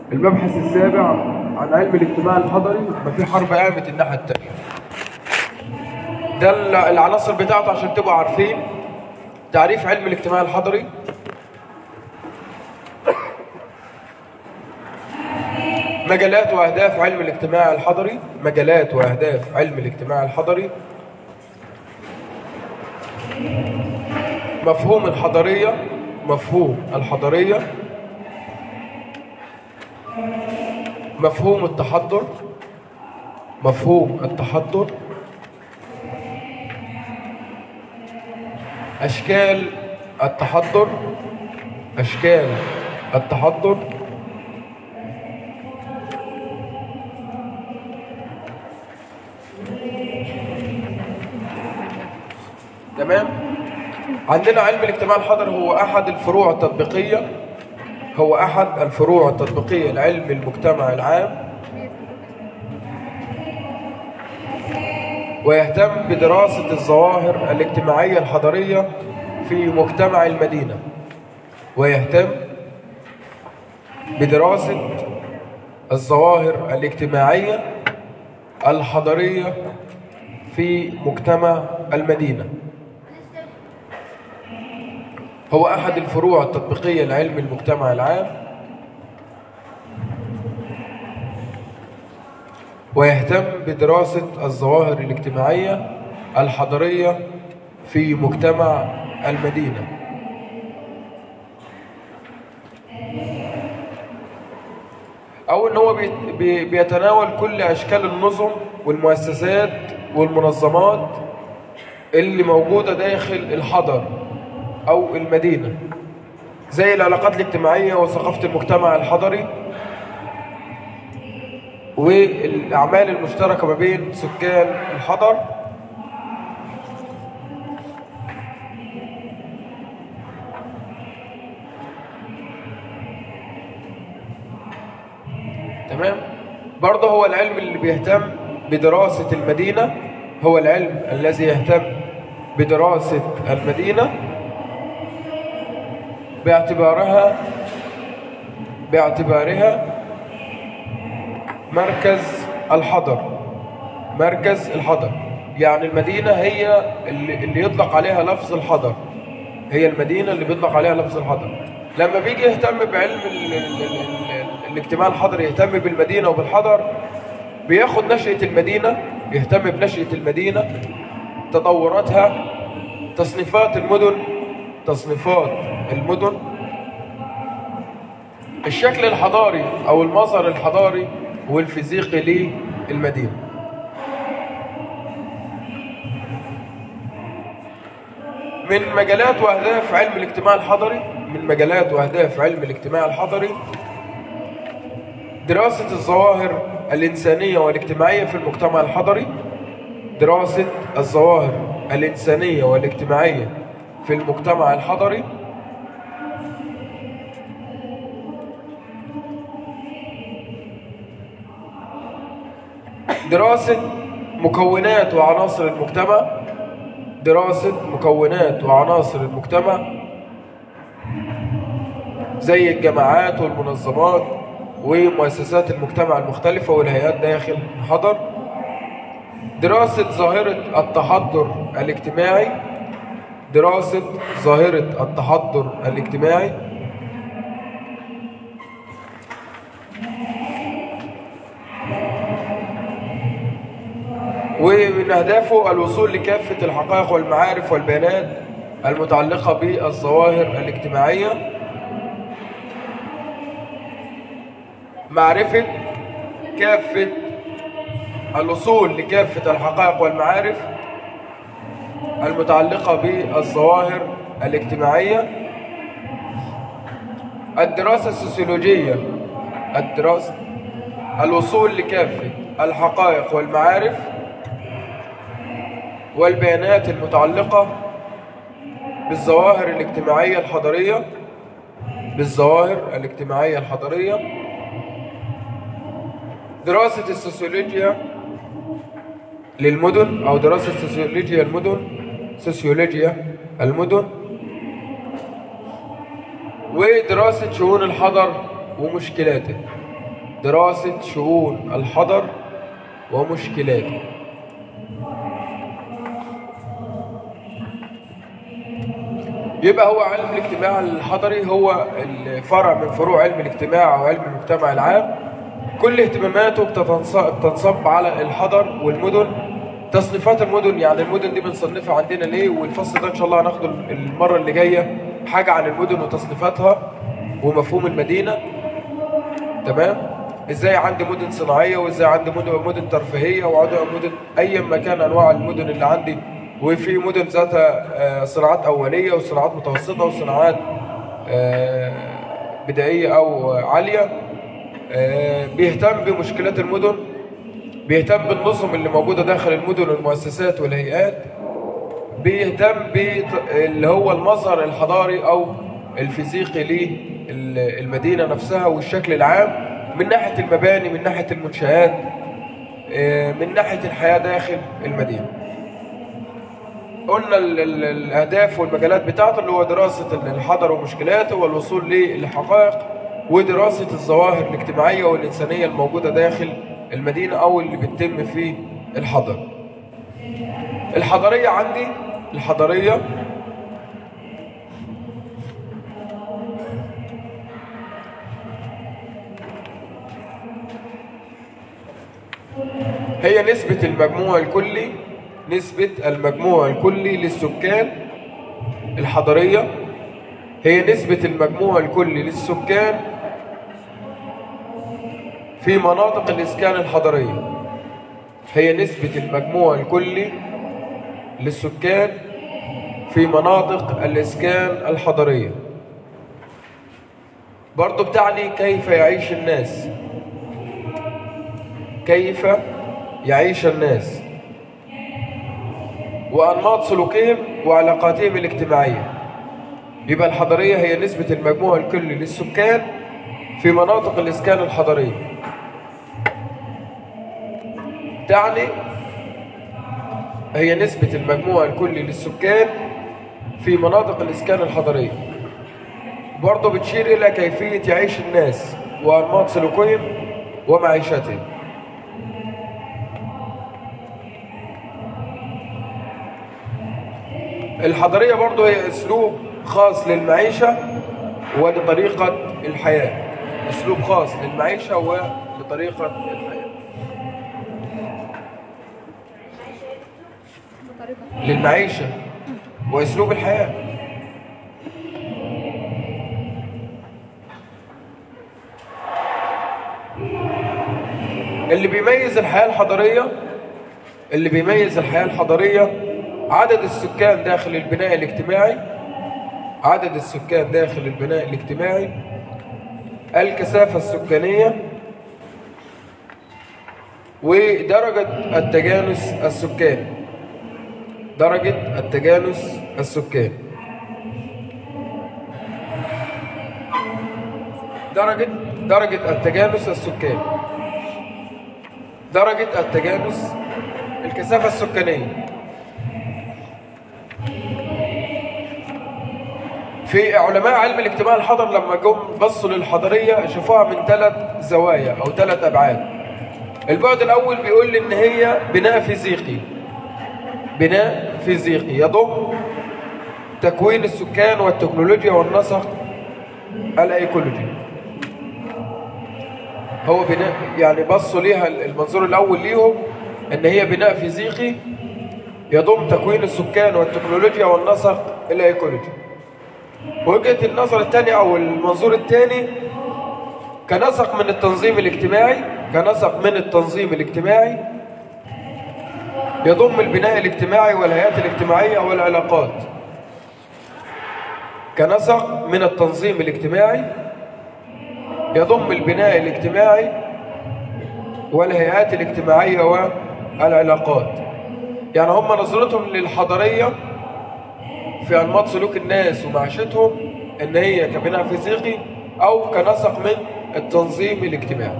المبحث السابع عن علم الاجتماع الحضري ما في حرب قامت الناحية التانية ده ال- العناصر بتاعته عشان تبقوا عارفين تعريف علم الاجتماع الحضري مجالات واهداف علم الاجتماع الحضري مجالات واهداف علم الاجتماع الحضري مفهوم الحضريه مفهوم الحضريه مفهوم التحضر مفهوم التحضر اشكال التحضر اشكال التحضر تمام عندنا علم الاجتماع الحضري هو احد الفروع التطبيقيه هو احد الفروع التطبيقيه لعلم المجتمع العام ويهتم بدراسه الظواهر الاجتماعيه الحضريه في مجتمع المدينه ويهتم بدراسه الظواهر الاجتماعيه الحضريه في مجتمع المدينه هو أحد الفروع التطبيقية لعلم المجتمع العام ويهتم بدراسة الظواهر الاجتماعية الحضرية في مجتمع المدينة أو إن هو بي- بي- بيتناول كل أشكال النظم والمؤسسات والمنظمات اللي موجودة داخل الحضر أو المدينة زي العلاقات الاجتماعية وثقافة المجتمع الحضري والأعمال المشتركة ما بين سكان الحضر تمام برضه هو العلم اللي بيهتم بدراسة المدينة هو العلم الذي يهتم بدراسة المدينة باعتبارها باعتبارها مركز الحضر مركز الحضر يعني المدينة هي اللي, اللي يطلق عليها لفظ الحضر هي المدينة اللي بيطلق عليها لفظ الحضر لما بيجي يهتم بعلم ال ال ال ال الاجتماع الحضري يهتم بالمدينة وبالحضر بياخد نشأة المدينة يهتم بنشأة المدينة تطوراتها تصنيفات المدن تصنيفات المدن الشكل الحضاري او المظهر الحضاري والفيزيقي للمدينه من مجالات واهداف علم الاجتماع الحضري من مجالات واهداف علم الاجتماع الحضري دراسه الظواهر الانسانيه والاجتماعيه في المجتمع الحضري دراسه الظواهر الانسانيه والاجتماعيه في المجتمع الحضري دراسة مكونات وعناصر المجتمع دراسة مكونات وعناصر المجتمع زي الجماعات والمنظمات ومؤسسات المجتمع المختلفة والهيئات داخل الحضر دراسة ظاهرة التحضر الاجتماعي دراسة ظاهرة التحضر الاجتماعي ومن أهدافه الوصول لكافة الحقائق والمعارف والبيانات المتعلقة بالظواهر الاجتماعية معرفة كافة الوصول لكافة الحقائق والمعارف المتعلقة بالظواهر الاجتماعية الدراسة السوسيولوجية الدراسة الوصول لكافة الحقائق والمعارف والبيانات المتعلقة بالظواهر الاجتماعية الحضرية بالظواهر الاجتماعية الحضرية دراسة السوسيولوجيا للمدن أو دراسة سوسيولوجيا المدن سوسيولوجيا المدن ودراسة شؤون الحضر ومشكلاته دراسة شؤون الحضر ومشكلاته يبقى هو علم الاجتماع الحضري هو الفرع من فروع علم الاجتماع او علم المجتمع العام كل اهتماماته بتنصب على الحضر والمدن تصنيفات المدن يعني المدن دي بنصنفها عندنا ليه والفصل ده ان شاء الله هناخده المره اللي جايه حاجه عن المدن وتصنيفاتها ومفهوم المدينه تمام ازاي عندي مدن صناعيه وازاي عندي مدن مدن ترفيهيه وعندي مدن اي مكان انواع المدن اللي عندي وفي مدن ذاتها آه، صناعات اوليه وصناعات متوسطه وصناعات آه، بدائيه او عاليه آه، بيهتم بمشكلات المدن بيهتم بالنظم اللي موجوده داخل المدن والمؤسسات والهيئات بيهتم باللي هو المظهر الحضاري او الفيزيقي للمدينه نفسها والشكل العام من ناحيه المباني من ناحيه المنشآت من ناحيه الحياه داخل المدينه قلنا الاهداف والمجالات بتاعته اللي هو دراسه الحضر ومشكلاته والوصول للحقائق ودراسه الظواهر الاجتماعيه والانسانيه الموجوده داخل المدينه او اللي بتتم في الحضر. الحضريه عندي الحضريه هي نسبة المجموع الكلي نسبة المجموع الكلي للسكان الحضرية هي نسبة المجموع الكلي للسكان في مناطق الإسكان الحضرية هي نسبة المجموع الكلي للسكان في مناطق الإسكان الحضرية برضو بتعني كيف يعيش الناس كيف يعيش الناس وأنماط سلوكهم وعلاقاتهم الاجتماعية يبقى الحضرية هي نسبة المجموع الكلي للسكان في مناطق الإسكان الحضرية تعني هي نسبة المجموع الكلي للسكان في مناطق الإسكان الحضرية برضه بتشير إلى كيفية يعيش الناس وأنماط سلوكهم ومعيشتهم الحضرية برضه هي أسلوب خاص للمعيشة ولطريقة الحياة أسلوب خاص للمعيشة ولطريقة الحياة للمعيشة وأسلوب الحياة اللي بيميز الحياة الحضرية اللي بيميز الحياة الحضرية عدد السكان داخل البناء الاجتماعي عدد السكان داخل البناء الاجتماعي الكثافة السكانية ودرجة التجانس السكاني درجة التجانس السكاني درجة درجة التجانس السكاني درجة التجانس الكثافة السكانية في علماء علم الاجتماع الحضر لما جم بصوا للحضرية شافوها من ثلاث زوايا أو ثلاث أبعاد البعد الأول بيقول لي إن هي بناء فيزيقي بناء فيزيقي يضم تكوين السكان والتكنولوجيا والنسق الايكولوجي هو بناء يعني بصوا ليها المنظور الأول ليهم إن هي بناء فيزيقي يضم تكوين السكان والتكنولوجيا والنسق الايكولوجي وجهة النظر الثانية أو المنظور الثاني كنسق من التنظيم الاجتماعي كنسق من التنظيم الاجتماعي يضم البناء الاجتماعي والهيئات الاجتماعية والعلاقات كنسق من التنظيم الاجتماعي يضم البناء الاجتماعي والهيئات الاجتماعية والعلاقات يعني هم نظرتهم للحضرية في أنماط سلوك الناس ومعيشتهم إن هي كبناء فيزيقي أو كنسق من التنظيم الاجتماعي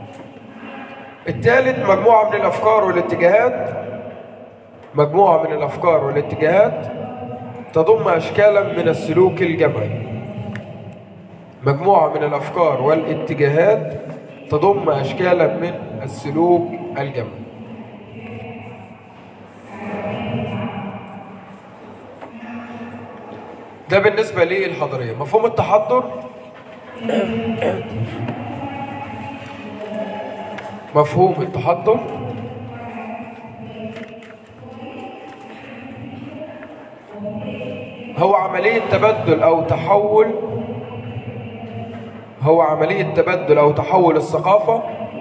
الثالث مجموعة من الأفكار والاتجاهات مجموعة من الأفكار والاتجاهات تضم أشكالا من السلوك الجمعي مجموعة من الأفكار والاتجاهات تضم أشكالا من السلوك الجمعي ده بالنسبة للحضرية مفهوم التحضر مفهوم التحضر هو عملية تبدل أو تحول هو عملية تبدل أو تحول الثقافة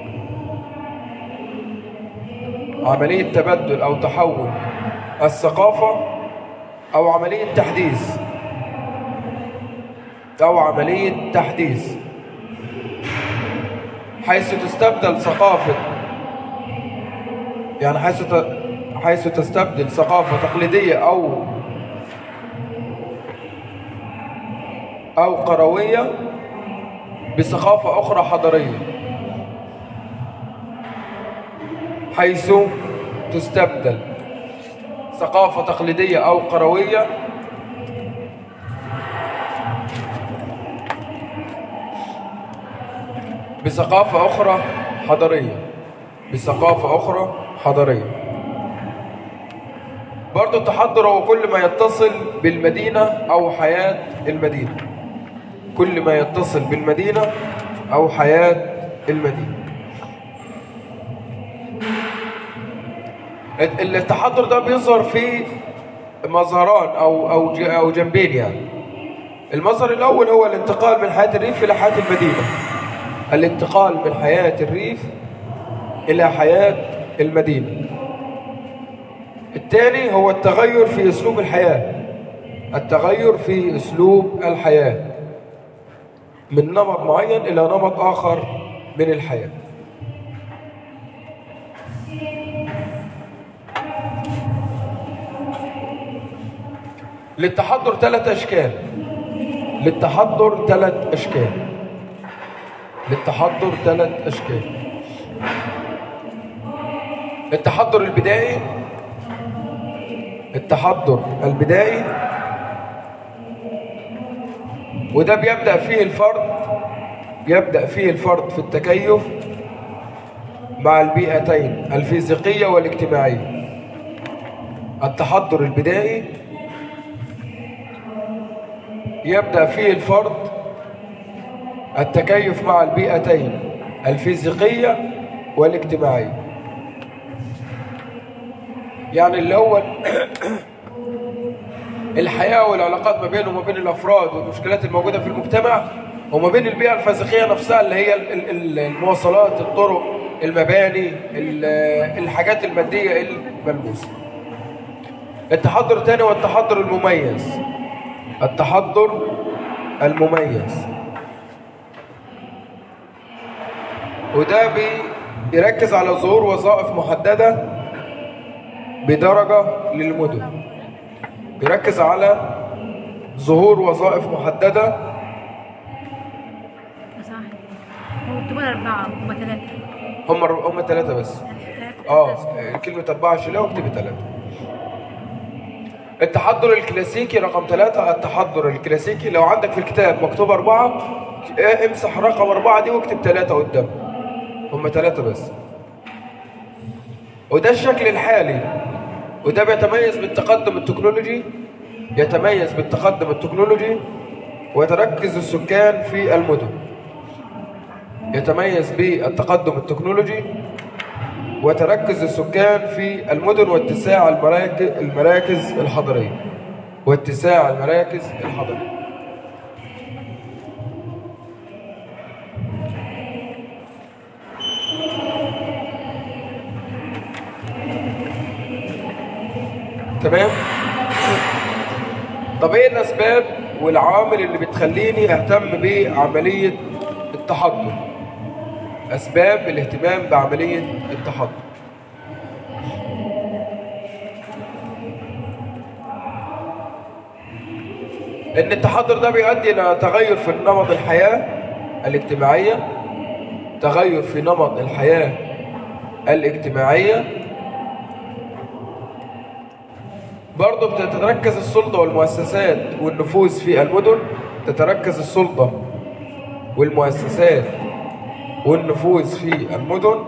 عملية تبدل أو تحول الثقافة أو عملية تحديث أو عملية تحديث حيث تستبدل ثقافة يعني حيث حيث تستبدل ثقافة تقليدية أو أو قروية بثقافة أخرى حضارية حيث تستبدل ثقافة تقليدية أو قروية بثقافة أخرى حضارية بثقافة أخرى حضارية برضو التحضر هو كل ما يتصل بالمدينة أو حياة المدينة كل ما يتصل بالمدينة أو حياة المدينة التحضر ده بيظهر في مظهران أو أو أو جنبين يعني المظهر الأول هو الانتقال من حياة الريف إلى حياة المدينة الانتقال من حياة الريف إلى حياة المدينة الثاني هو التغير في أسلوب الحياة التغير في أسلوب الحياة من نمط معين إلى نمط آخر من الحياة للتحضر ثلاث أشكال للتحضر ثلاث أشكال للتحضر ثلاث أشكال التحضر البدائي التحضر البدائي وده بيبدأ فيه الفرد يبدأ فيه الفرد في التكيف مع البيئتين الفيزيقية والاجتماعية التحضر البدائي يبدأ فيه الفرد التكيف مع البيئتين الفيزيقية والاجتماعية يعني اللي هو الحياة والعلاقات ما بينه وما بين الأفراد والمشكلات الموجودة في المجتمع وما بين البيئة الفيزيقية نفسها اللي هي المواصلات الطرق المباني الحاجات المادية الملموسة التحضر الثاني هو التحضر المميز التحضر المميز وده بيركز على ظهور وظائف محددة بدرجة للمدن بيركز على ظهور وظائف محددة هم أربعة هم ثلاثة هم هم ثلاثة بس اه كلمة أربعة شيلها واكتبي ثلاثة التحضر الكلاسيكي رقم ثلاثة التحضر الكلاسيكي لو عندك في الكتاب مكتوب أربعة امسح رقم أربعة دي واكتب ثلاثة قدام هم ثلاثة بس وده الشكل الحالي وده بيتميز بالتقدم التكنولوجي يتميز بالتقدم التكنولوجي ويتركز السكان في المدن يتميز بالتقدم التكنولوجي وتركز السكان في المدن واتساع المراكز الحضرية واتساع المراكز الحضرية تمام طب ايه الاسباب والعوامل اللي بتخليني اهتم بعملية التحضر اسباب الاهتمام بعملية التحضر ان التحضر ده بيؤدي الى تغير في نمط الحياة الاجتماعية تغير في نمط الحياة الاجتماعية برضه بتتركز السلطة والمؤسسات والنفوذ في المدن تتركز السلطة والمؤسسات والنفوذ في المدن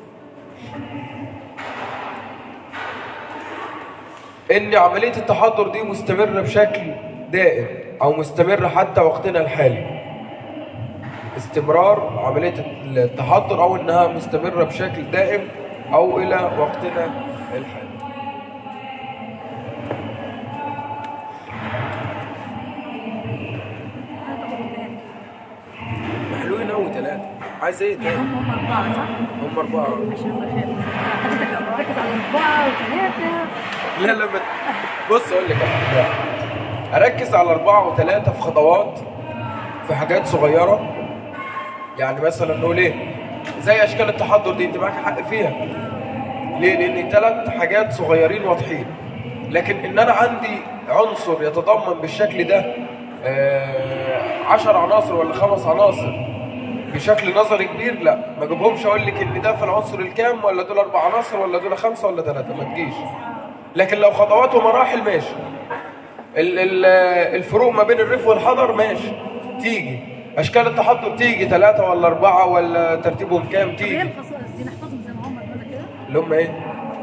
ان عمليه التحضر دي مستمره بشكل دائم او مستمره حتى وقتنا الحالي استمرار عمليه التحضر او انها مستمره بشكل دائم او الى وقتنا الحالي حلوين قوي ثلاثه عايز ايه تاني هم هم أربعة صح؟ هم اربعه ماشي الله خير حضرتك لو ركز على أربعة وثلاثة لا لا ما- بص اقول لك أنا. اركز على اربعه وثلاثه في خطوات في حاجات صغيره يعني مثلا نقول ايه زي اشكال التحضر دي انت معاك حق فيها ليه لان ثلاث حاجات صغيرين واضحين لكن ان انا عندي عنصر يتضمن بالشكل ده آه، عشر عناصر ولا خمس عناصر بشكل نظري كبير لا ما اجيبهمش اقول لك ان ده في العنصر الكام ولا دول اربع عناصر ولا دول خمسه ولا ثلاثه ما تجيش لكن لو خطوات ومراحل ماشي ال- ال- الفروق ما بين الريف والحضر ماشي تيجي اشكال التحضر تيجي ثلاثه ولا اربعه ولا ترتيبهم كام هي تيجي الخصائص دي نحفظهم زي ما هم كده كده اللي هم ايه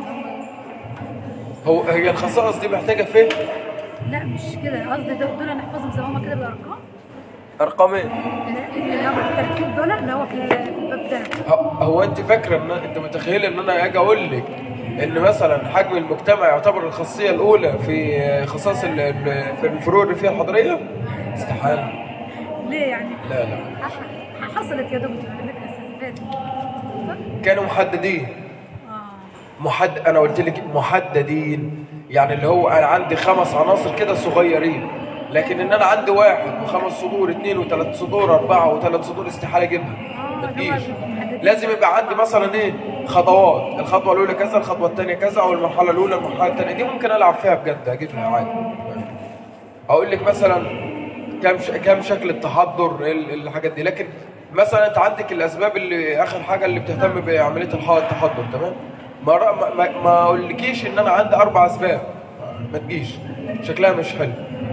هو هي الخصائص دي محتاجه فهم لا مش كده قصدي دول دول نحفظهم زي ما هم كده بالأرقام ارقامين اللي هو الترتيب دول اللي هو في الباب ده ه- هو انت فاكره ان انت متخيله ان انا اجي اقول لك ان مثلا حجم المجتمع يعتبر الخاصيه الاولى في خصائص ال- ال- في الفروق الريفيه الحضريه استحاله ليه يعني؟ لا لا ح- حصلت يا دكتور على فكرة السنة كانوا محددين اه محد انا قلت لك محددين يعني اللي هو انا عندي خمس عناصر كده صغيرين لكن ان انا عندي واحد وخمس صدور اثنين وثلاث صدور اربعه وثلاث صدور استحاله اجيبها ما آه، تجيش هو محددين. لازم يبقى عندي مثلا ايه خطوات الخطوه الاولى كذا الخطوه الثانيه كذا او المرحله الاولى المرحله الثانيه دي ممكن العب فيها بجد اجيبها عادي اقول لك مثلا كم ش... كم شكل التحضر ال- الحاجات دي لكن مثلا انت عندك الاسباب اللي اخر حاجه اللي بتهتم بعمليه الح- التحضر تمام ما رأ- ما- ما ما اقولكيش ان انا عندي اربع اسباب ما تجيش شكلها مش حلو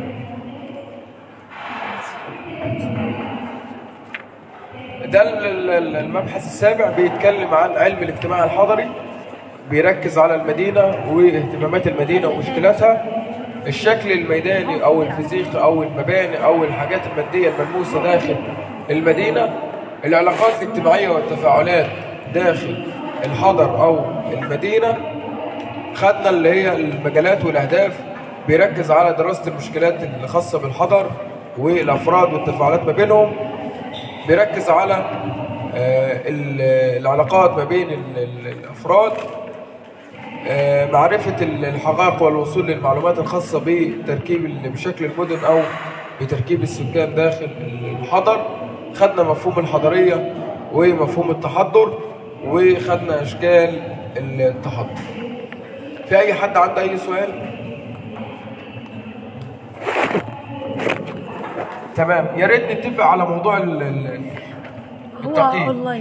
ده ال- ال- المبحث السابع بيتكلم عن علم الاجتماع الحضري بيركز على المدينة واهتمامات المدينة ومشكلاتها الشكل الميداني أو الفيزيقي أو المباني أو الحاجات المادية الملموسة داخل المدينة العلاقات الاجتماعية والتفاعلات داخل الحضر أو المدينة خدنا اللي هي المجالات والأهداف بيركز على دراسة المشكلات الخاصة بالحضر والأفراد والتفاعلات ما بينهم بيركز على آه، ال- العلاقات ما بين ال- ال- الأفراد آه، معرفة ال- الحقائق والوصول للمعلومات الخاصة بتركيب ال- بشكل المدن أو بتركيب السكان داخل الحضر خدنا مفهوم الحضرية ومفهوم التحضر وخدنا أشكال التحضر في أي حد عنده أي سؤال؟ تمام يا ريت نتفق على موضوع ال- ال- هو الترتيب اونلاين